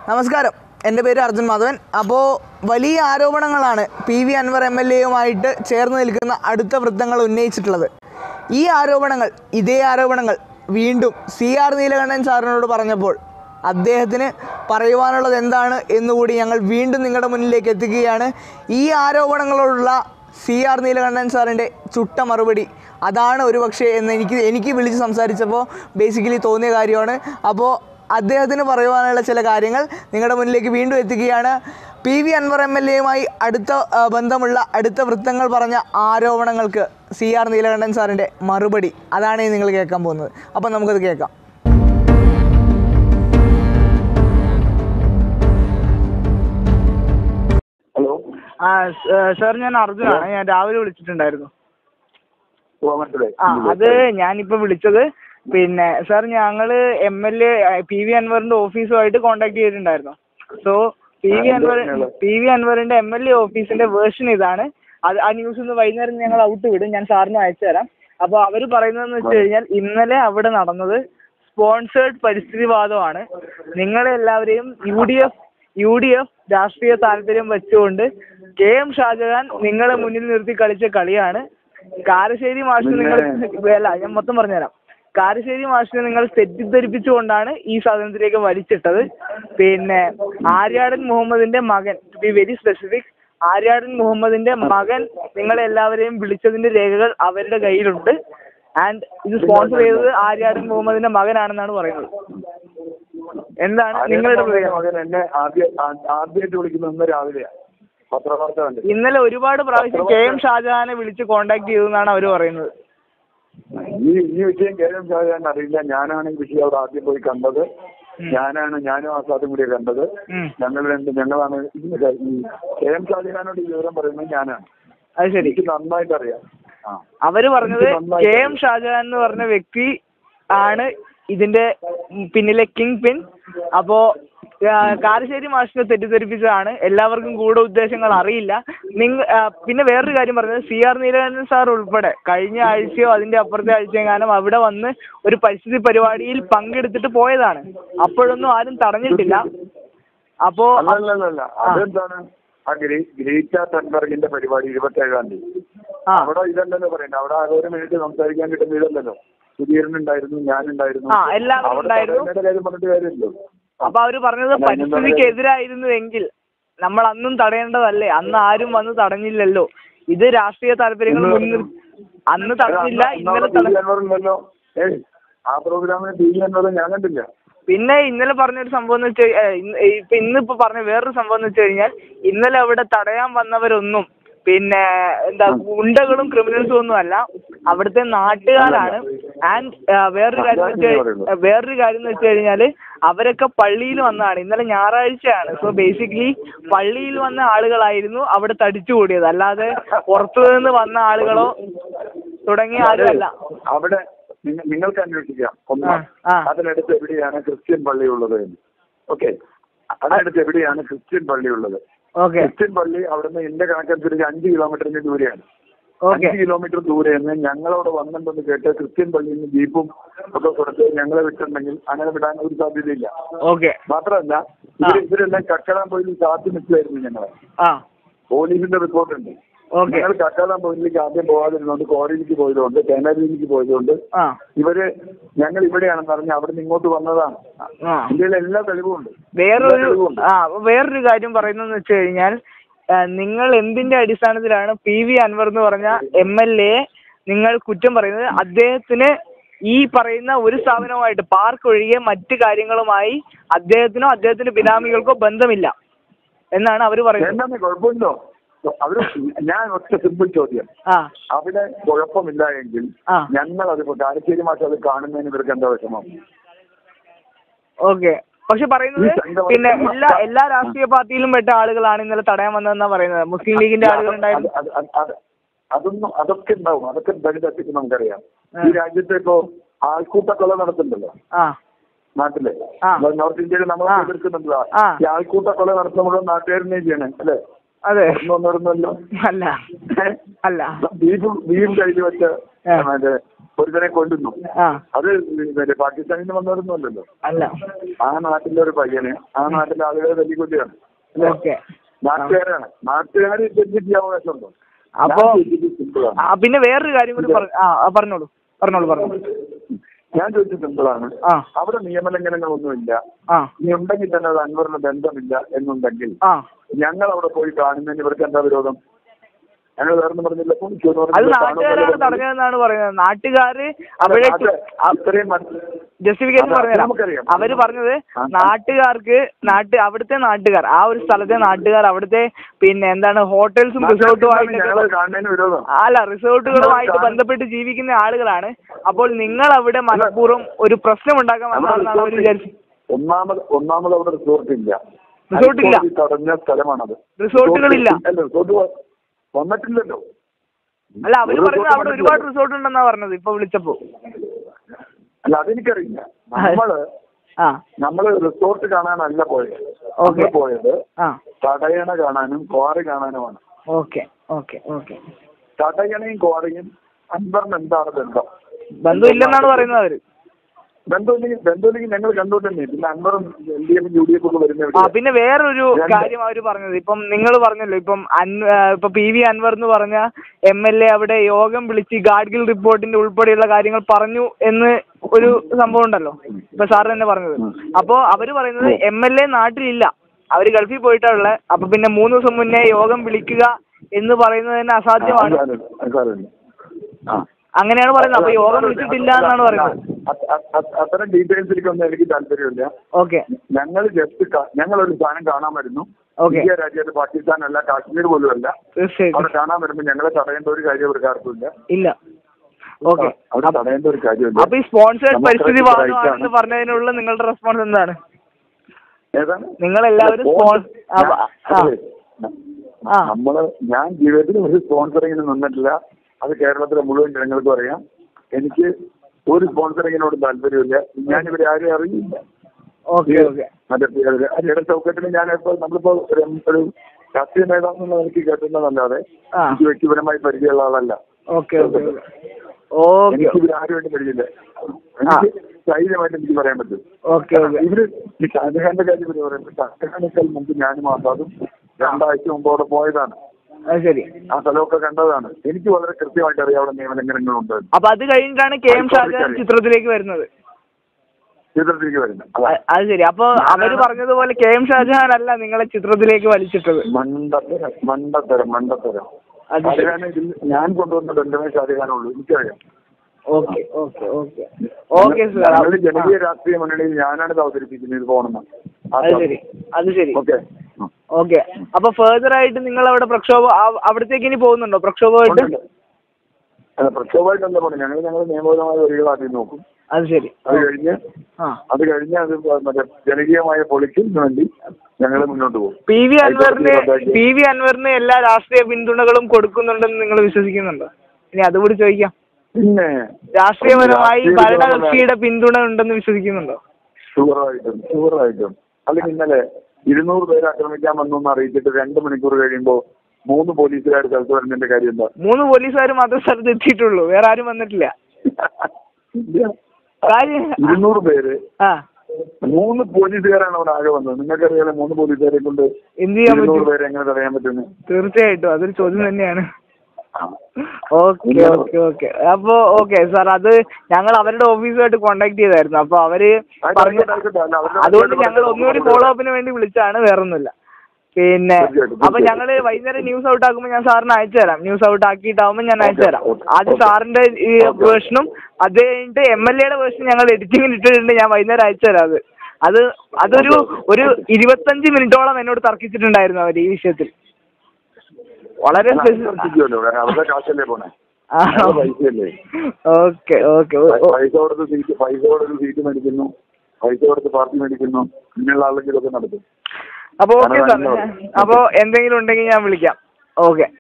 നമസ്കാരം എൻ്റെ പേര് അർജുൻ മാധവൻ അപ്പോൾ വലിയ ആരോപണങ്ങളാണ് P V Anvar M L എയുമായിട്ട് ചേർന്ന് നിൽക്കുന്ന അടുത്ത വൃത്തങ്ങൾ ഉന്നയിച്ചിട്ടുള്ളത് ഈ ആരോപണങ്ങൾ ഇതേ ആരോപണങ്ങൾ വീണ്ടും സി ആർ നീലകണ്ഠൻ സാറിനോട് പറഞ്ഞപ്പോൾ അദ്ദേഹത്തിന് പറയുവാനുള്ളത് എന്താണ് എന്നുകൂടി ഞങ്ങൾ വീണ്ടും നിങ്ങളുടെ മുന്നിലേക്ക് എത്തിക്കുകയാണ് ഈ ആരോപണങ്ങളോടുള്ള സി ആർ നീലകണ്ഠൻ സാറിൻ്റെ ചുട്ട മറുപടി അതാണ് ഒരുപക്ഷെ എന്ന് എനിക്ക് എനിക്ക് വിളിച്ച് സംസാരിച്ചപ്പോൾ ബേസിക്കലി തോന്നിയ കാര്യമാണ് അപ്പോൾ അദ്ദേഹത്തിന് പറയുവാനുള്ള ചില കാര്യങ്ങൾ നിങ്ങളുടെ മുന്നിലേക്ക് വീണ്ടും എത്തിക്കുകയാണ് P V Anvar M L എയുമായി അടുത്ത ആ, ബന്ധമുള്ള അടുത്ത വൃത്തങ്ങൾ പറഞ്ഞ ആരോപണങ്ങൾക്ക് സി ആർ നീലകണ്ഠൻ സാറിൻ്റെ മറുപടി അതാണ് ഇനി നിങ്ങൾ കേൾക്കാൻ പോകുന്നത് അപ്പം നമുക്കത് കേൾക്കാം ഹലോ ആ സാർ ഞാൻ അർജുനാണ് ഞാൻ രാവിലെ വിളിച്ചിട്ടുണ്ടായിരുന്നു ഓ മനസ്സിലായി ആ അത് ഞാനിപ്പോൾ വിളിച്ചത് പിന്നെ സാർ ഞങ്ങള് M L A P V അൻവറിന്റെ ഓഫീസുമായിട്ട് കോണ്ടാക്ട് ചെയ്തിട്ടുണ്ടായിരുന്നു സോ പി വി ആ, അൻവർ എന്താണ്? പി വി അൻവറിന്റെ എം എൽ എ ഓഫീസിന്റെ വേർഷൻ ഇതാണ് അത് ആ ന്യൂസ് ഇന്ന് വൈകുന്നേരം ഞങ്ങൾ ഔട്ട് വിടും ഞാൻ സാറിന് അയച്ചു തരാം അപ്പോൾ അവർ പറയുന്നതെന്ന് വെച്ച് കഴിഞ്ഞാൽ ഇന്നലെ അവിടെ നടന്നത് സ്പോൺസേഡ് പരിസ്ഥിതിവാദമാണ് നിങ്ങളെല്ലാവരെയും U D F U D F രാഷ്ട്രീയ താല്പര്യം വെച്ചുകൊണ്ട് കെ എം ഷാജഹാൻ നിങ്ങളെ മുന്നിൽ നിർത്തി കളിച്ച കളിയാണ് കാരശ്ശേരി മാഷിന് നിങ്ങൾ അല്ല ഞാൻ മൊത്തം പറഞ്ഞുതരാം കാരശ്ശേരി മാഷിനെ നിങ്ങൾ തെറ്റിദ്ധരിപ്പിച്ചുകൊണ്ടാണ് ഈ സാധനത്തിലേക്ക് വലിച്ചിട്ടത് പിന്നെ ആര്യാടൻ മുഹമ്മദിന്റെ മകൻ to be very specific Aryadan മുഹമ്മദിന്റെ മകൻ നിങ്ങളെല്ലാവരെയും വിളിച്ചതിന്റെ രേഖകൾ അവരുടെ കയ്യിലുണ്ട് ആൻഡ് ഇത് സ്പോൺസർ ചെയ്തത് ആര്യാടൻ മുഹമ്മദിന്റെ മകനാണെന്നാണ് പറയുന്നത് എന്താണ് നിങ്ങളുടെ പ്രതികരണം മകൻ എന്നെ ആദ്യ ആ- ആദ്യമായിട്ട് വിളിക്കുന്നത് ഇന്ന് രാവിലെയാണ് പത്രവാർത്ത കണ്ട് ഇന്നലെ ഒരുപാട് പ്രാവശ്യം കെ എം ഷാജഹാനെ വിളിച്ച് കോണ്ടാക്ട് ചെയ്തെന്നാണ് അവർ പറയുന്നത് ഈ ഈ വിഷയം കെ എം ഷാജഹാൻ അറിയില്ല ഞാനാണ് ഈ വിഷയം അവിടെ ആദ്യം പോയി കണ്ടത് ഞാനാണ് ഞാനും ആസാദും കൂടി കണ്ടത് ഉം. ഞങ്ങൾ രണ്ട് ഞങ്ങളാണ് ഈ കെ എം ഷാജഹാനോട് ഈ വിവരം പറയുന്നത് ഞാനാണ് അത് ശരി എനിക്ക് നന്നായിട്ട് അറിയാം ആ അവര് പറഞ്ഞത് എനിക്ക് നന്നായിട്ട് കെ എം ഷാജഹാൻ എന്ന് പറഞ്ഞ വ്യക്തി ആണ് ഇതിന്റെ പിന്നിലെ കിങ് പിൻ അപ്പോ ആ, കാരശ്ശേരി മാഷിനെ തെറ്റിദ്ധരിപ്പിച്ചതാണ് എല്ലാവർക്കും കൂടെ ഉദ്ദേശങ്ങൾ അറിയില്ല നിങ്ങ ആ, പിന്നെ വേറൊരു കാര്യം പറഞ്ഞത് സി ആർ നീലകണ്ഠൻ സാർ ഉൾപ്പെടെ കഴിഞ്ഞ ആഴ്ചയോ അതിന്റെ അപ്പുറത്തെ ആഴ്ചയെങ്ങാനും അവിടെ വന്ന് ഒരു പരിസ്ഥിതി പരിപാടിയിൽ പങ്കെടുത്തിട്ട് പോയതാണ് അപ്പോഴൊന്നും ആരും തടഞ്ഞിട്ടില്ല അപ്പോ അല്ലല്ലല്ല അതെന്താണ് ആ ഗ്രേ ഗ്രേറ്റ തൻബർഗിന്റെ പരിപാടി ഇരുപത്തേഴാം തീയതി ആ അവിടെ ഇതല്ലല്ലോ പറയുന്നത് അവിടെ ആകെ ഒരു മിനിറ്റ് സംസാരിക്കാൻ കിട്ടുന്ന ഇതല്ലല്ലോ സുധീരൻ ഉണ്ടായിരുന്നു ഞാനുണ്ടായിരുന്നു ആ, എല്ലാവരും അവിടെ ഉണ്ടായിരുന്നു. തടയുന്നതിന്റെ കാര്യം പറഞ്ഞിട്ട് കാര്യമില്ലല്ലോ അപ്പൊ അവര് പറഞ്ഞത് അല്ല, അതിനെന്താ പരിസ്ഥിതിക്ക് എതിരായിരുന്നു എങ്കിൽ നമ്മൾ അന്നും തടയേണ്ടതല്ലേ അന്ന് ആരും വന്ന് തടഞ്ഞില്ലല്ലോ ഇത് രാഷ്ട്രീയ താല്പര്യങ്ങൾ ഇന്ന് മുൻനിർ അന്ന് തടഞ്ഞില്ല ഇന്നലെ ടി തട അൻവറില്ലല്ലോ ഏയ് ആ പ്രോഗ്രാമിന് ടി വി അൻവർ ഞാൻ കണ്ടില്ല പിന്നെ ഇന്നലെ പറഞ്ഞൊരു സംഭവം എന്ന് വെച്ച് ഏ, ഇന്ന് ഇപ്പൊ ഇന്നിപ്പോ പറഞ്ഞ വേറൊരു സംഭവം എന്ന് വെച്ച് കഴിഞ്ഞാൽ ഇന്നലെ അവിടെ തടയാൻ വന്നവരൊന്നും പിന്നെ എന്താ ഗുണ്ടകളും ക്രിമിനൽസും ഒന്നും അല്ല അവിടുത്തെ നാട്ടുകാരാണ് ആൻഡ് വേറൊരു കാര്യം എന്ന് വെച്ച് കഴിഞ്ഞാൽ വേറൊരു കാര്യം എന്ന് വെച്ച് കഴിഞ്ഞാല് അവരൊക്കെ പള്ളിയിൽ വന്നതാണ് ഇന്നലെ ഞായറാഴ്ചയാണ് സോ ബേസിക്കലി പള്ളിയിൽ വന്ന ആളുകളായിരുന്നു അവിടെ തടിച്ചു കൂടിയത് അല്ലാതെ പുറത്തു നിന്ന് വന്ന ആളുകളോ തുടങ്ങിയ ആരുമല്ല അവിടെ നിങ്ങ- നിങ്ങൾക്ക് അന്വേഷിക്കാം ഒന്ന് ആ, ആ. അതിനടുത്ത് എവിടെയാണ് ക്രിസ്ത്യൻ പള്ളി ഉള്ളത് എന്ന് ഓക്കെ അതിനടുത്ത് എവിടെയാണ് ക്രിസ്ത്യൻ പള്ളി ഉള്ളത് ഓക്കെ ക്രിസ്ത്യൻ പള്ളി അവിടുന്ന് എന്റെ കണക്കനുസരിച്ച് അഞ്ച് കിലോമീറ്ററിന് ദൂരെയാണ് ഓക്കെ അഞ്ച് കിലോമീറ്റർ ദൂരെ നിന്ന് ഞങ്ങളവിടെ വന്നിട്ടുണ്ടെന്ന് കേട്ട് ക്രിസ്ത്യൻ പള്ളിയിൽ നിന്ന് ജീപ്പും ഒക്കെ കൊടുത്ത് ഞങ്ങളെ വിട്ടിട്ടുണ്ടെങ്കിൽ അങ്ങനെ വിടാൻ ഒരു സാധ്യതയില്ല ഓക്കെ മാത്രമല്ല ഇവര് ഇവരെല്ലാം കക്കടാൻ പോയി കാത്തു നിൽക്കുമായിരുന്നു ഞങ്ങളെ ആ പോലീസിന്റെ റിപ്പോർട്ട് ഉണ്ട് ഓക്കെ ഞങ്ങൾ കക്കാടാൻ പോയിലേക്ക് ആദ്യം പോകാതിരുന്നോണ്ട് കോടതിയിലേക്ക് പോയതുകൊണ്ട് തേനാരിയിലേക്ക് പോയതുകൊണ്ട് ആ ഇവര് ഞങ്ങൾ ഇവിടെയാണെന്ന് അറിഞ്ഞ് അവിടെ നിന്ന് ഇങ്ങോട്ട് വന്നതാണ് ആ ഇന്ത്യയിലെ എല്ലാ തെളിവുമുണ്ട് വേറൊരു എല്ലാ തെളിവുമുണ്ട്. ആ വേറൊരു കാര്യം പറയുന്നതെന്ന് വെച്ച് കഴിഞ്ഞാൽ ആ, നിങ്ങൾ എന്തിന്റെ അടിസ്ഥാനത്തിലാണ് പി വി അൻവർ എന്ന് പറഞ്ഞ എം എൽ എ നിങ്ങൾ കുറ്റം പറയുന്നത് അദ്ദേഹത്തിന് ഈ പറയുന്ന ഒരു സ്ഥാപനവുമായിട്ട് പാർക്ക് ഒഴികെ മറ്റ് കാര്യങ്ങളുമായി അദ്ദേഹത്തിനോ അദ്ദേഹത്തിന്റെ ബിനാമികൾക്കോ ബന്ധമില്ല എന്നാണ് അവർ പറയുന്നത് എന്താന്ന് കുഴപ്പമില്ലോ അവര് ഞാൻ ഒറ്റ സിമ്പിൾ ചോദ്യം ആ അവിടെ കുഴപ്പമില്ല എങ്കിൽ ആ. ഞങ്ങൾ അതിപ്പോ കാരശ്ശേരി മാസം അത് കാണുന്നതിന് ഇവർക്ക് എന്താ വിഷമം ഓക്കെ പക്ഷെ പറയുന്നത് ഈ സംഘം- പിന്നെ എല്ലാ എല്ലാ രാഷ്ട്രീയ പാർട്ടിയിലും പെട്ട ആളുകളാണ് ഇന്നലെ തടയാൻ വന്നതെന്നാ പറയുന്നത് മുസ്ലിം ലീഗിന്റെ ആളുകൾ ഉണ്ടായിരുന്നു അത് അത് അത് അതൊന്നും അതൊക്കെ ഉണ്ടാവും അതൊക്കെ ദളിതത്തിക്ക് നമുക്കറിയാം ആ. ഈ രാജ്യത്ത് ഇപ്പോ ആൾക്കൂട്ടക്കൊല നടത്തുന്നുണ്ടല്ലോ ആ നാട്ടില് ആ. നമ്മൾ നോർത്ത് ഇന്ത്യയിൽ നമ്മൾ ആ. എതിർക്കുന്നുണ്ടല്ലോ ആ. ഈ ആൾക്കൂട്ടക്കൊല നടത്തുന്ന മുഴുവൻ നാട്ടുകാരനെ ചെയ്യണേ അല്ലേ അതെ ഒന്നൊന്നല്ലോ അല്ല അല്ല ബീഫ് ബീഫ് കയ്യിൽ വെച്ച് ആ. മറ്റേ ഒരുത്തനെ കൊല്ലുന്നു ആ അത് മറ്റേ പാകിസ്ഥാനിൽ നിന്ന് വന്നവരൊന്നും അല്ലല്ലോ അല്ല ആ നാട്ടിലെ ഒരു പയ്യന് ആ നാട്ടിലെ ആളുകളെ തല്ലിക്കൊല്ലുകയാണ് ഓക്കെ നാട്ടുകാരാണ് നാട്ടുകാർ തെറ്റിദ്ധരിക്കാൻ അവകാശമുണ്ടോ അപ്പോ ഞാൻ ചോദിച്ചത് സിമ്പിളാണ് ആ പിന്നെ വേറൊരു കാര്യം കൂടി പറ ആ ആ, പറഞ്ഞോളൂ പറഞ്ഞോളൂ പറഞ്ഞോളൂ ഞാൻ ചോദിച്ചത് സിമ്പിളാണ് ആ അവിടെ നിയമലംഘനങ്ങളൊന്നുമില്ല ആ ഇനി ഉണ്ടെങ്കിൽ തന്നെ അത് അൻവറിന് ബന്ധമില്ല എന്നുണ്ടെങ്കിൽ ആ ഞങ്ങൾ അവിടെ പോയി കാണുന്നതിന് ഇവർക്ക് എന്താ വിരോധം ഞങ്ങൾ വേറൊന്നും പറഞ്ഞില്ല പോയിക്കോ എന്ന് അത് പറഞ്ഞില്ല, നാട്ടുകാരാണ് കാണുമല്ലോ. തടഞ്ഞതെന്നാണ് പറയുന്നത് നാട്ടുകാര് അവിടെ അത് അത്രയും മനസ്സി- ജസ്റ്റിഫിക്കേഷൻ അത് പറഞ്ഞുതരാം നമുക്കറിയാം. അവര് പറഞ്ഞത് ആ. നാട്ടുകാർക്ക് നാട്ട് അവിടുത്തെ നാട്ടുകാർ ആ ഒരു സ്ഥലത്തെ നാട്ടുകാർ അവിടുത്തെ പിന്നെ എന്താണ് ഹോട്ടൽസും റിസോർട്ടും ഞങ്ങൾ ആയിട്ട് കാണുന്നതിന് വിരോധം അല്ല റിസോർട്ടുകളുമായിട്ട് കാണുന്ന- ബന്ധപ്പെട്ട് ജീവിക്കുന്ന ആളുകളാണ് അപ്പോൾ നിങ്ങൾ അവിടെ മനഃപൂർവ്വം ഒരു പ്രശ്നം ഉണ്ടാക്കാൻ നമ്മുടെ വന്നതാണെന്നാണ് അവർ റിസോർട്ട് വിചാരിച്ചത് ഒന്നാമത് ഒന്നാമത് അവിടെ റിസോർട്ട് ഇല്ല റിസോർട്ട് ഇല്ല. ഹൈക്കോടതി തടഞ്ഞ സ്ഥലമാണത് റിസോർട്ടുകളില്ല. അല്ല റിസോർട്ട് വ- വന്നിട്ടില്ലല്ലോ അല്ല അവര് ഒരു പറയുന്നത് റിസോർട്ട് അവിടെ ഒരുപാട് വന്നിട്ടില്ലല്ലോ. റിസോർട്ട് ഉണ്ടെന്നാ പറഞ്ഞത് ഇപ്പൊ വിളിച്ചപ്പോ അല്ല അതെനിക്കറിയില്ല നമ്മള് ആ നമ്മള് റിസോർട്ട് കാണാനല്ല പോയത് ഓക്കെ. നമ്മള് പോയത് ആ തടയണ കാണാനും ക്വാറി കാണാനുമാണ് ഓക്കെ ഓക്കെ ഓക്കെ തടയണയും ക്വാറിയും അൻവറിന് എന്താണ് ബന്ധം ബന്ധമില്ലെന്നാണ് പറയുന്നത് അവര് ബന്ധമില്ലെങ്കിൽ ബന്ധമില്ലെങ്കിൽ ഞങ്ങൾ കണ്ടോട്ടെ പിന്നെ അൻവറും എൽ ഡി എഫും യു ഡി എഫും ഒക്കെ വരുന്ന ആ എവിടെയാ? പിന്നെ വേറൊരു രണ്ട്. കാര്യം അവര് പറഞ്ഞത് ഇപ്പം നിങ്ങൾ പറഞ്ഞല്ലോ ഇപ്പം അൻ- ആ, ഇപ്പൊ പി വി അൻവർ എന്ന് പറഞ്ഞ എം എൽ എ അവിടെ യോഗം വിളിച്ച് ഗാഡ്ഗിൽ റിപ്പോർട്ടിന്റെ ഉൾപ്പെടെയുള്ള കാര്യങ്ങൾ പറഞ്ഞു എന്ന് ഒരു സംഭവം ഉണ്ടല്ലോ ഇപ്പൊ സാർ തന്നെ പറഞ്ഞത് അപ്പോ അവര് പറയുന്നത് എം എൽ എ നാട്ടിലില്ല അവര് ഗൾഫിൽ പോയിട്ടുള്ള അപ്പൊ പിന്നെ മൂന്ന് ദിവസം മുന്നേ യോഗം വിളിക്കുക എന്ന് പറയുന്നത് തന്നെ അസാധ്യമാണ് ആ, സാരമില്ല, ആ, സാരമില്ല. ആ. അങ്ങനെയാണ് പറയുന്നത് അപ്പൊ യോഗം വിളിച്ചിട്ടില്ല എന്നാണ് പറയുന്നത് അ- അ- അ- അത്തരം ഡീറ്റെയിൽസിലേക്കൊന്നും എനിക്ക് താല്പര്യമില്ല ഓക്കെ ഞങ്ങൾ ജസ്റ്റ് ഞങ്ങൾ ഒരു സാധനം കാണാൻ വരുന്നു ഓക്കെ ഇന്ത്യ രാജ്യത്ത് പാകിസ്ഥാൻ അല്ല കാശ്മീർ പോലും അല്ല തീർച്ചയായിട്ടും അവിടെ കാണാൻ വരുമ്പോൾ ഞങ്ങളെ തടയേണ്ട ഒരു കാര്യം അവർക്ക് ആർക്കുമില്ല ഇല്ല ഓക്കെ അവിടെ തടയേണ്ട ഒരു കാര്യമില്ല അപ്പൊ ഈ സ്പോൺസേഡ് നമുക്ക് പരിസ്ഥിതി right വാദമാണെന്ന് ആണ്. പറഞ്ഞതിനുള്ള നിങ്ങളുടെ റെസ്പോൺസ് എന്താണ് ഏതാണ് നിങ്ങൾ എല്ലാവരും സ്പോൺസർ- സ്പോൺ- ആ, ഞാൻ- ആ. അതെ. ആ. നമ്മള് ഞാൻ ജീവിതത്തിൽ ഒരു സ്പോൺസറിങ്ങിന് നിന്നിട്ടില്ല അത് കേരളത്തിലെ മുഴുവൻ ജനങ്ങൾക്കും അറിയാം എനിക്ക് ഒരു സ്പോൺസറിങ്ങിനോട് താല്പര്യമില്ല ഞാൻ ഇവരെ ആരെയും അറിയില്ല ഓക്കെ ഓക്കെ മറ്റേ അരിയുടെ ചൗക്കത്തിൽ ഞാൻ ഇപ്പോൾ നമ്മളിപ്പോ ഒരു ഒരു രാഷ്ട്രീയ നേതാവ് എന്നുള്ള എനിക്ക് കേട്ടിട്ടുള്ളതല്ലാതെ ആ എനിക്ക് വ്യക്തിപരമായി പരിചയമുള്ള ആളല്ല ഓക്കെ ഓക്കെ ഓക്കെ എനിക്ക് ഇവർ ആരും വേണ്ടി പരിചയമില്ല എനിക്ക് ധൈര്യമായിട്ട് എനിക്ക് പറയാൻ പറ്റും ഓക്കെ ഓക്കെ ഇവര് ഈ ഷാജഹാന്റെ കാര്യം ഇവര് പറയുമ്പോൾ ഷാജഹാനേക്കാൾ മുമ്പ് ഞാനും ആസാദും രണ്ടാഴ്ച മുമ്പ് അവിടെ പോയതാണ് അത് ശരി ആ സ്ഥലമൊക്കെ കണ്ടതാണ് എനിക്ക് വളരെ കൃത്യമായിട്ട് അറിയാം അവിടെ നിയമലംഘനങ്ങളുണ്ട് അപ്പൊ അത് കഴിഞ്ഞിട്ടാണ് കെ എം ഷാജഹാൻ ചിത്രത്തിലേക്ക് വരുന്നത് ചിത്രത്തിലേക്ക് വരുന്നത് അതാ. അ- അത് ശരി അപ്പൊ അവര് പറഞ്ഞതുപോലെ കെ എം ഷാജഹാൻ അല്ല നിങ്ങളെ ചിത്രത്തിലേക്ക് വലിച്ചിട്ടത് മണ്ടത്തരം മണ്ടത്തരം മണ്ടത്തരം അത് ശരി ഷാജഹാനെ ഇതിൽ ഞാൻ കൊണ്ടുവന്ന ബന്ധമേ ഷാജഹാനുള്ളൂ എനിക്കറിയാം okay okay okay okay sir ഞങ്ങൾ ജനകീയ രാഷ്ട്രീയ മുന്നണിയിൽ ഞാനാണ് ഇത് അവതരിപ്പിക്കുന്നത് ഇത് പോകണമെന്ന് അത് ശരി അത് ശരി ഓക്കെ ഓക്കെ അപ്പൊ ഫെർദർ ആയിട്ട് നിങ്ങൾ അവിടെ പ്രക്ഷോഭം ആ- അവിടത്തേക്ക് ഇനി പോകുന്നുണ്ടോ പ്രക്ഷോഭമായിട്ട് അല്ല പ്രക്ഷോഭമായിട്ട് എന്താ പറയുക ഞങ്ങൾ ഞങ്ങൾ നിയമപരമായ വഴികളാക്കി നോക്കും അത് ശരി അത് കഴിഞ്ഞ് ആ അത് കഴിഞ്ഞ് അത് മറ്റേ ജനകീയമായ പൊളിക്കിന് വേണ്ടി ഞങ്ങൾ മുന്നോട്ട് പോകും പി വി അൻവറിന് ഹൈക്കോടതി പി വി അൻവറിന് എല്ലാ രാഷ്ട്രീയ പിന്തുണകളും കൊടുക്കുന്നുണ്ടെന്ന് നിങ്ങൾ വിശ്വസിക്കുന്നുണ്ടോ ഇനി അതുകൂടി ചോദിക്കാം പിന്നെ രാഷ്ട്രീയപരമായി രാഷ്ട്രീയ ഭരണകക്ഷിയുടെ പിന്തുണ ഉണ്ടെന്ന് വിശ്വസിക്കുന്നുണ്ടോ ഷുവറായിട്ടും ഷുവറായിട്ടും അല്ലെങ്കിൽ ഇന്നലെ ഇരുന്നൂറ് പേര് ആക്രമിക്കാൻ വന്നു എന്ന് അറിയിച്ചിട്ട് രണ്ട് മണിക്കൂർ കഴിയുമ്പോൾ മൂന്ന് പോലീസുകാർ സ്ഥലത്ത് വരുന്നതിന്റെ കാര്യം എന്താ മൂന്ന് പോലീസുകാർ മാത്രമേ സ്ഥലത്ത് എത്തിയിട്ടുള്ളൂ വേറെ ആരും വന്നിട്ടില്ല ഇല്ല. കാര്യം ഇരുന്നൂറ് പേര് ആ മൂന്ന് പോലീസുകാരാണ് അവിടെ ആകെ വന്നത് നിങ്ങൾക്കറിയാലോ മൂന്ന് പോലീസുകാരെ കൊണ്ട് എന്ത് ചെയ്യാൻ ഇരുന്നൂറ് പറ്റും പേരെ എങ്ങനെ തടയാൻ പറ്റുന്നു തീർച്ചയായിട്ടും അതൊരു ചോദ്യം തന്നെയാണ് ആ. ഓക്കെ ഓക്കെ ഓക്കെ അപ്പൊ ഓക്കെ സാർ അത് ഞങ്ങൾ അവരുടെ ഓഫീസുമായിട്ട് കോണ്ടാക്ട് ചെയ്തായിരുന്നു അപ്പൊ അവര് പറഞ്ഞു ആയിക്കോട്ടെ, ആയിക്കോട്ടെ. അല്ല, അവരുടെ അതുകൊണ്ട് ആയിക്കോട്ടെ, ഞങ്ങൾ ഒന്നുകൂടി ഫോളോ അപ്പിന് വേണ്ടി വിളിച്ചാണ് വേറൊന്നുമില്ല പിന്നെ തീർച്ചയായിട്ടും, അപ്പൊ ഞങ്ങള് വൈകുന്നേരം ന്യൂസ് ഔട്ട് ആക്കുമ്പോൾ ഞാൻ സാറിന് അയച്ചു തരാം ന്യൂസ് ഔട്ട് ആക്കിയിട്ടാവുമ്പോൾ ഞാൻ അയച്ചു തരാം ഓക്കെ, ആദ്യം ഓക്കെ. സാറിന്റെ ഈ ഓക്കെ. വേർഷനും അത് കഴിഞ്ഞിട്ട് എം എൽ എയുടെ വേർഷൻ ഞങ്ങൾ എഡിറ്റിംഗിൽ ഇട്ടിട്ടുണ്ട് ഞാൻ വൈകുന്നേരം അയച്ചു തരാം അത് അത് അതൊരു ഒരു ഇരുപത്തഞ്ച് മിനിറ്റോളം എന്നോട് തർക്കിച്ചിട്ടുണ്ടായിരുന്നു അവർ ഈ വിഷയത്തിൽ വളരെ അല്ല, അത് ശ്രദ്ധിക്കുമല്ലോ കാരണം അവരുടെ കാശല്ലേ പോണേ അവരുടെ പൈസയല്ലേ ഓക്കെ ഓക്കെ പൈസ കൊടുത്ത് സീറ്റ് പൈസ കൊടുത്ത് സീറ്റ് മേടിക്കുന്നു പൈസ കൊടുത്ത് പാർട്ടി മേടിക്കുന്നു ഇങ്ങനെയുള്ള ആളുകൾ ഇതൊക്കെ നടത്തും അപ്പൊ ഓക്കെ അതാണ് സാർ നല്ലത്. അപ്പൊ എന്തെങ്കിലും ഉണ്ടെങ്കിൽ ഞാൻ വിളിക്കാം ഓക്കെ